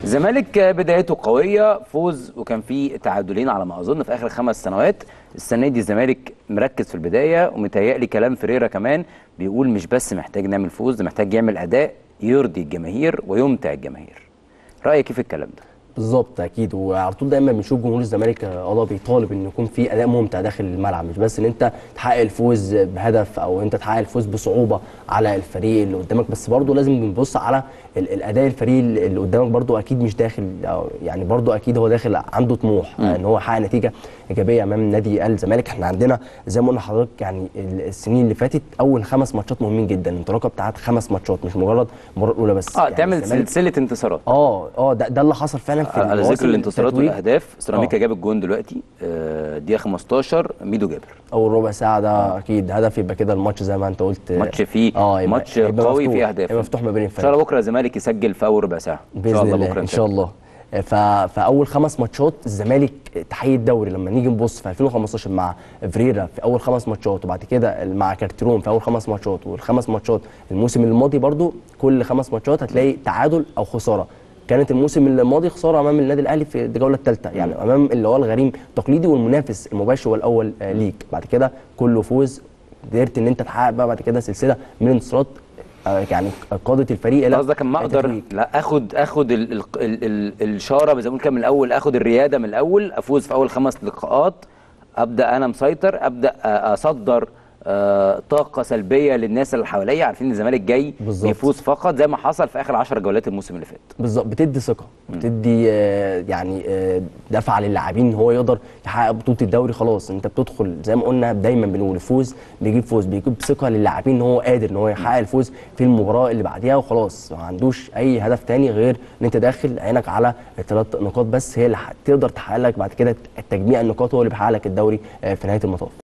الزمالك بدايته قويه فوز وكان في تعادلين على ما اظن في اخر خمس سنوات السنه دي الزمالك مركز في البدايه ومتهيألي كلام فريرا كمان بيقول مش بس محتاج نعمل فوز ده محتاج يعمل اداء يرضي الجماهير ويمتع الجماهير رايك ايه في الكلام ده بالظبط اكيد وعلى طول دايما بنشوف جمهور الزمالك قضا بيطالب ان يكون في اداء ممتع داخل الملعب مش بس ان انت تحقق الفوز بهدف او انت تحقق الفوز بصعوبه على الفريق اللي قدامك بس برضه لازم بنبص على ال- الاداء الفريق اللي قدامك برضه اكيد مش داخل أو يعني برضه اكيد هو داخل عنده طموح ان هو يحقق نتيجه ايجابيه امام نادي الزمالك احنا عندنا زي ما قلنا لحضرتك يعني ال- السنين اللي فاتت اول خمس ماتشات مهمين جدا الانطلاقه بتاعت خمس ماتشات مش مجرد المباراه الاولى بس اه يعني تعمل الزمالك- سلسله انتصارات اه اه ده, ده اللي حصل فعلا في على المواسم ذكر الانتصارات التتويج. والاهداف سيراميكا آه. جاب الجون دلوقتي آه، دقيقه 15 ميدو جابر اول ربع ساعه ده اكيد هدف يبقى كده الماتش زي ما انت قلت ماتش فيه اه يبقى- ماتش يبقى قوي مفتوح. فيه اهداف يبقى مفتوح ما بين ان شاء الفريق الله بكره الزمالك يسجل في اول ربع ساعه باذن الله ان شاء الله ف... فاول خمس ماتشات الزمالك تحقيق الدوري لما نيجي نبص في 2015 مع فريرا في اول خمس ماتشات وبعد كده مع كارتيرون في اول خمس ماتشات والخمس ماتشات الموسم الماضي برضو كل خمس ماتشات هتلاقي تعادل او خساره كانت الموسم الماضي خساره امام النادي الاهلي في الجوله الثالثه يعني امام اللي هو الغريم التقليدي والمنافس المباشر والاول آه، ليك بعد كده كله فوز قدرت ان انت تحقق بقى بعد كده سلسله من الانتصارات آه، يعني قادت الفريق الى قصدك اما اقدر التتويج. لا اخد اخد ال ال ال ال الشاره زي ما بنقول كده من الاول اخد الرياده من الاول افوز في اول خمس لقاءات ابدا انا مسيطر ابدا آه، اصدر آه، طاقه سلبيه للناس اللي حواليا عارفين ان الزمالك جاي بالظبط. يفوز فقط زي ما حصل في اخر 10 جولات الموسم اللي فات بالظبط بتدي ثقه بتدي آه، يعني آه، دفعه للاعبين ان هو يقدر يحقق بطوله الدوري خلاص انت بتدخل زي ما قلنا دايما بنقول الفوز بيجيب فوز بيجيب ثقه للاعبين ان هو قادر ان هو يحقق الفوز في المباراه اللي بعديها وخلاص ما عندوش اي هدف تاني غير ان انت داخل عينك على الثلاث نقاط بس هي اللي تقدر تحقق لك بعد كده تجميع النقاط هو اللي بيحقق لك الدوري آه، في نهايه المطاف